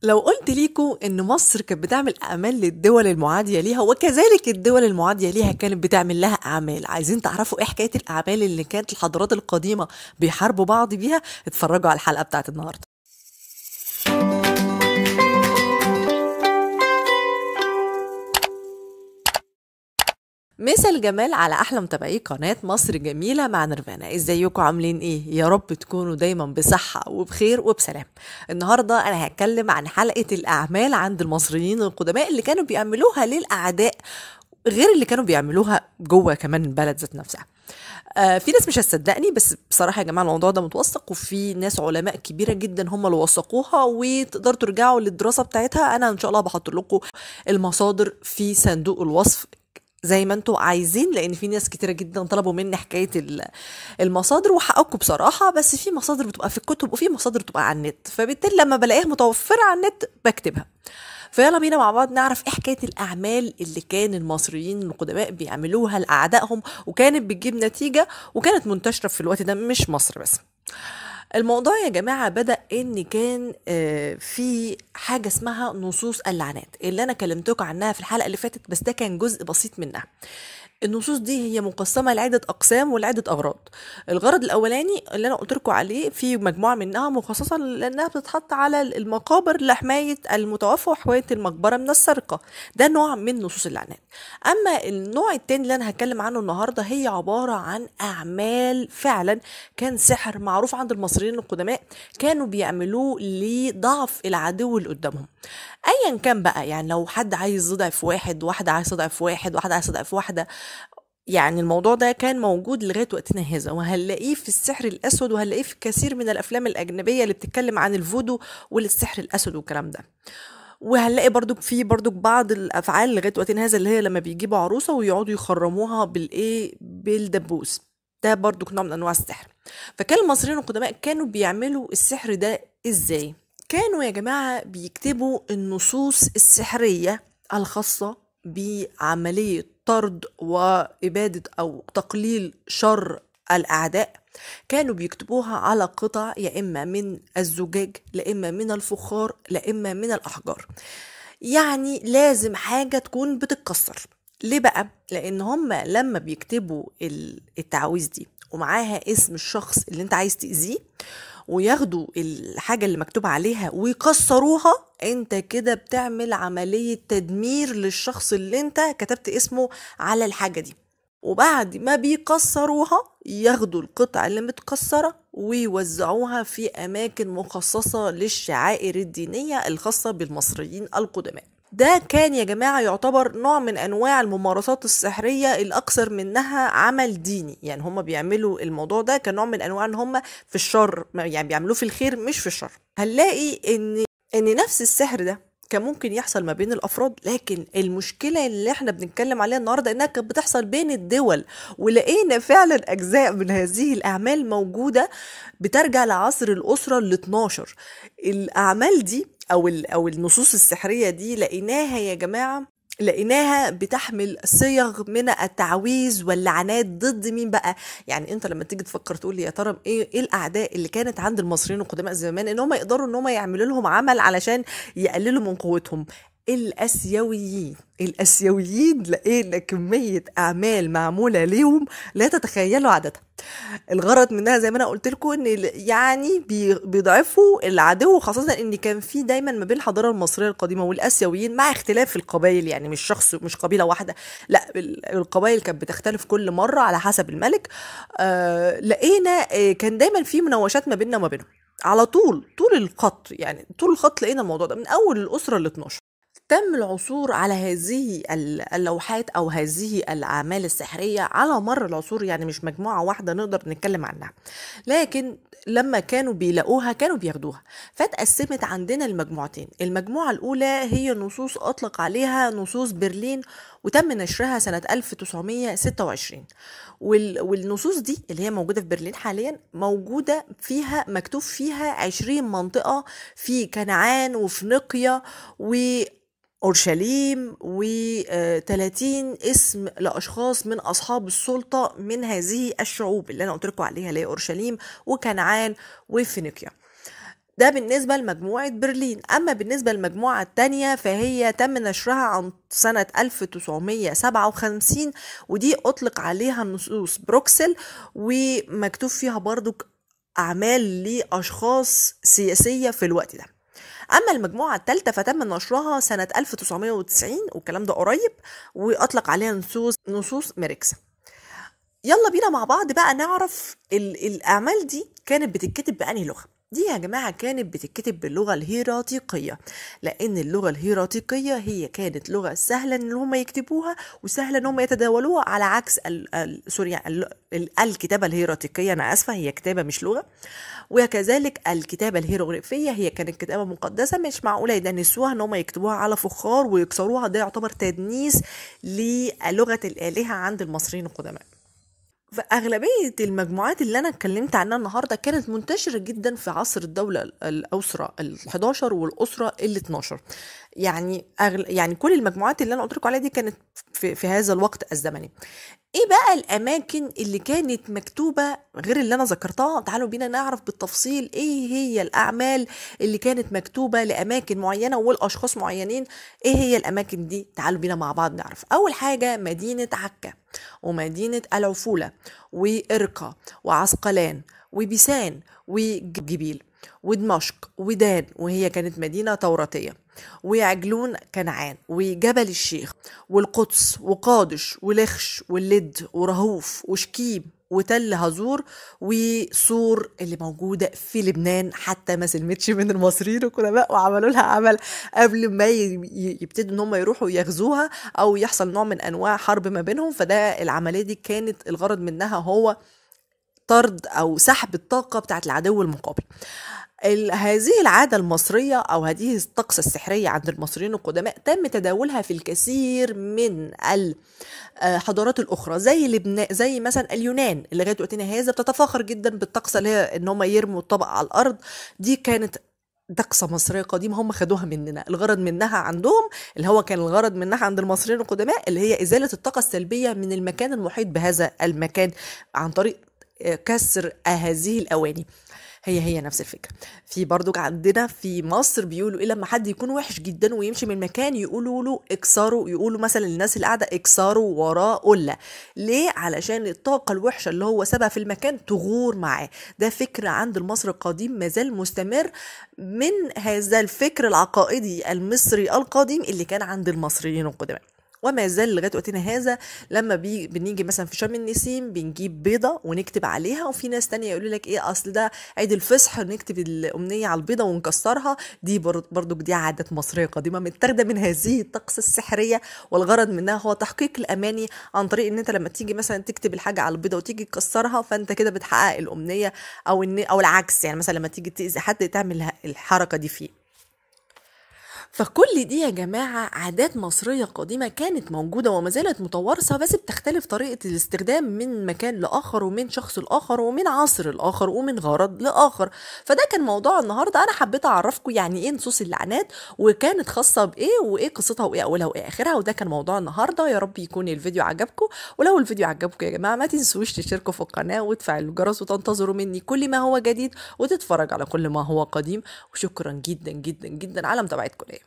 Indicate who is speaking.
Speaker 1: لو قلت ليكوا ان مصر كانت بتعمل اعمال للدول المعاديه ليها وكذلك الدول المعاديه ليها كانت بتعمل لها اعمال عايزين تعرفوا ايه حكايه الاعمال اللي كانت الحضارات القديمه بيحاربوا بعض بيها اتفرجوا على الحلقه بتاعت النهارده مسا الجمال على احلى متابعي قناه مصر جميله مع نيرفانا ازيكم عاملين ايه يا رب تكونوا دايما بصحه وبخير وبسلام النهارده انا هتكلم عن حلقه الاعمال عند المصريين القدماء اللي كانوا بيعملوها للاعداء غير اللي كانوا بيعملوها جوه كمان البلد ذات نفسها آه في ناس مش هتصدقني بس بصراحه يا جماعه الموضوع ده متوثق وفي ناس علماء كبيره جدا هم اللي وثقوها وتقدروا ترجعوا للدراسه بتاعتها انا ان شاء الله بحط لكم المصادر في صندوق الوصف زي ما انتوا عايزين لان في ناس كتيره جدا طلبوا مني حكايه ال- المصادر وحقكم بصراحه بس في مصادر بتبقى في الكتب وفي مصادر بتبقى على النت فبالتالي لما بلاقيها متوفره على النت بكتبها فيلا بينا مع بعض نعرف ايه حكايه الاعمال اللي كان المصريين القدماء بيعملوها لاعدائهم وكانت بتجيب نتيجه وكانت منتشره في الوقت ده مش مصر بس الموضوع يا جماعة بدأ إن كان آه، في حاجة اسمها نصوص اللعنات اللي أنا كلمتكم عنها في الحلقة اللي فاتت بس ده كان جزء بسيط منها النصوص دي هي مقسمة لعدة أقسام ولعدة أغراض الغرض الأولاني اللي أنا قلت لكم عليه في مجموعة منها مخصصة لأنها بتتحط على المقابر لحماية المتوفى وحماية المقبرة من السرقة ده نوع من نصوص اللعنات أما النوع التاني اللي أنا هتكلم عنه النهاردة هي عبارة عن أعمال فعلا كان سحر معروف عند المصريين القدماء كانوا بيعملوه لضعف العدو اللي قدامهم ايا كان بقى يعني لو حد عايز يضعف واحد واحده عايز تضعف واحد واحده عايز تضعف واحده يعني الموضوع ده كان موجود لغايه وقتنا هذا وهنلاقيه في السحر الاسود وهنلاقيه في كثير من الافلام الاجنبيه اللي بتتكلم عن الفودو والسحر الاسود والكلام ده وهنلاقي برضو في برضو بعض الافعال لغايه وقتنا هذا اللي هي لما بيجيبوا عروسه ويقعدوا يخرموها بالايه بالدبوس ده برضو نوع من انواع السحر فكان المصريين القدماء كانوا بيعملوا السحر ده ازاي كانوا يا جماعه بيكتبوا النصوص السحريه الخاصه بعمليه طرد واباده او تقليل شر الاعداء كانوا بيكتبوها على قطع يا اما من الزجاج لا اما من الفخار لا اما من الاحجار يعني لازم حاجه تكون بتتكسر ليه بقى لان هم لما بيكتبوا ال- التعاويذ دي ومعاها اسم الشخص اللي انت عايز تاذيه وياخدوا الحاجه اللي مكتوب عليها ويكسروها انت كده بتعمل عمليه تدمير للشخص اللي انت كتبت اسمه على الحاجه دي وبعد ما بيكسروها ياخدوا القطع اللي متكسرة ويوزعوها في أماكن مخصصة للشعائر الدينية الخاصة بالمصريين القدماء ده كان يا جماعة يعتبر نوع من أنواع الممارسات السحرية الأكثر منها عمل ديني يعني هم بيعملوا الموضوع ده كنوع من أنواع أن هم في الشر يعني بيعملوه في الخير مش في الشر هنلاقي أن ان نفس السحر ده كان ممكن يحصل ما بين الافراد لكن المشكله اللي احنا بنتكلم عليها النهارده انها كانت بتحصل بين الدول ولقينا فعلا اجزاء من هذه الاعمال موجوده بترجع لعصر الاسره ال 12 الاعمال دي او ال- او النصوص السحريه دي لقيناها يا جماعه لقيناها بتحمل صيغ من التعويذ واللعنات ضد مين بقى يعني انت لما تيجي تفكر تقول لي يا ترى ايه ايه الاعداء اللي كانت عند المصريين القدماء زمان ان هم يقدروا ان هم يعملوا لهم عمل علشان يقللوا من قوتهم الاسيويين الاسيويين لقينا كميه اعمال معموله ليهم لا تتخيلوا عددها الغرض منها زي ما انا قلت لكم ان ال- يعني بي- بيضعفوا العدو خاصه ان كان في دايما ما بين الحضاره المصريه القديمه والاسيويين مع اختلاف القبائل يعني مش شخص مش قبيله واحده لا ال- القبائل كانت بتختلف كل مره على حسب الملك آه لقينا آه كان دايما في مناوشات ما بيننا وما بينهم على طول طول الخط يعني طول الخط لقينا الموضوع ده من اول الاسره ال 12 تم العثور على هذه ال- اللوحات او هذه الاعمال السحريه على مر العصور يعني مش مجموعه واحده نقدر نتكلم عنها لكن لما كانوا بيلاقوها كانوا بياخدوها فاتقسمت عندنا المجموعتين المجموعه الاولى هي نصوص اطلق عليها نصوص برلين وتم نشرها سنه 1926 وال- والنصوص دي اللي هي موجوده في برلين حاليا موجوده فيها مكتوب فيها 20 منطقه في كنعان وفنيقيا و اورشليم و30 اسم لاشخاص من اصحاب السلطه من هذه الشعوب اللي انا قلت لكم عليها اللي هي اورشليم وكنعان وفينيقيا ده بالنسبة لمجموعة برلين أما بالنسبة للمجموعة التانية فهي تم نشرها عن سنة 1957 ودي أطلق عليها نصوص بروكسل ومكتوب فيها برضو أعمال لأشخاص سياسية في الوقت ده أما المجموعة الثالثة فتم نشرها سنة 1990 والكلام ده قريب وأطلق عليها نصوص نصوص ميركس يلا بينا مع بعض بقى نعرف ال- الأعمال دي كانت بتتكتب بأنهي لغة دي يا جماعة كانت بتتكتب باللغة الهيراتيقية لأن اللغة الهيراتيقية هي كانت لغة سهلة إن هم يكتبوها وسهلة إن هم يتداولوها على عكس ال ال سوري ال ال الكتابة الهيراتيقية أنا آسفة هي كتابة مش لغة وكذلك الكتابة الهيروغليفية هي كانت كتابة مقدسة مش معقولة يدنسوها إن هم يكتبوها على فخار ويكسروها ده يعتبر تدنيس للغة الآلهة عند المصريين القدماء فأغلبية المجموعات اللي أنا اتكلمت عنها النهاردة كانت منتشرة جدا في عصر الدولة ال- الأسرة ال 11 والأسرة ال 12 يعني أغل... يعني كل المجموعات اللي أنا قلت لكم عليها دي كانت في, في هذا الوقت الزمني ايه بقى الاماكن اللي كانت مكتوبه غير اللي انا ذكرتها تعالوا بينا نعرف بالتفصيل ايه هي الاعمال اللي كانت مكتوبه لاماكن معينه والاشخاص معينين ايه هي الاماكن دي تعالوا بينا مع بعض نعرف اول حاجه مدينه عكا ومدينه العفوله وارقا وعسقلان وبيسان وجبيل ودمشق ودان وهي كانت مدينة توراتية وعجلون كنعان وجبل الشيخ والقدس وقادش ولخش واللد ورهوف وشكيم وتل هزور وسور اللي موجودة في لبنان حتى ما سلمتش من المصريين القدماء وعملوا لها عمل قبل ما ي- ي- يبتدوا ان هم يروحوا يغزوها او يحصل نوع من انواع حرب ما بينهم فده العملية دي كانت الغرض منها هو طرد او سحب الطاقه بتاعت العدو المقابل ال- هذه العادة المصرية أو هذه الطقسة السحرية عند المصريين القدماء تم تداولها في الكثير من الحضارات الأخرى زي لبنان زي مثلا اليونان اللي لغاية وقتنا هذا بتتفاخر جدا بالطقسة اللي هي إن هم يرموا الطبق على الأرض دي كانت طقسة مصرية قديمة هم خدوها مننا الغرض منها عندهم اللي هو كان الغرض منها عند المصريين القدماء اللي هي إزالة الطاقة السلبية من المكان المحيط بهذا المكان عن طريق كسر هذه الأواني هي هي نفس الفكرة في برضو عندنا في مصر بيقولوا ايه لما حد يكون وحش جدا ويمشي من مكان يقولوا له اكسروا يقولوا مثلا للناس اللي قاعدة اكسروا وراه قلة ليه علشان الطاقة الوحشة اللي هو سابها في المكان تغور معاه ده فكرة عند المصري القديم مازال مستمر من هذا الفكر العقائدي المصري القديم اللي كان عند المصريين القدماء وما زال لغايه وقتنا هذا لما بي بنيجي مثلا في شم النسيم بنجيب بيضه ونكتب عليها وفي ناس تانية يقولوا لك ايه اصل ده عيد الفصح نكتب الامنيه على البيضه ونكسرها دي بر- برضو دي عادات مصريه قديمه متاخده من هذه الطقس السحريه والغرض منها هو تحقيق الاماني عن طريق ان انت لما تيجي مثلا تكتب الحاجه على البيضه وتيجي تكسرها فانت كده بتحقق الامنيه او ان او العكس يعني مثلا لما تيجي تاذي حد تعمل الحركه دي فيه فكل دي يا جماعة عادات مصرية قديمة كانت موجودة وما زالت متوارثة بس بتختلف طريقة الاستخدام من مكان لآخر ومن شخص لآخر ومن عصر لآخر ومن غرض لآخر فده كان موضوع النهاردة أنا حبيت أعرفكم يعني إيه نصوص اللعنات وكانت خاصة بإيه وإيه قصتها وإيه أولها وإيه آخرها وده كان موضوع النهاردة يا رب يكون الفيديو عجبكم ولو الفيديو عجبكم يا جماعة ما تنسوش تشتركوا في القناة وتفعلوا الجرس وتنتظروا مني كل ما هو جديد وتتفرج على كل ما هو قديم وشكرا جدا جدا جدا على متابعتكم ليا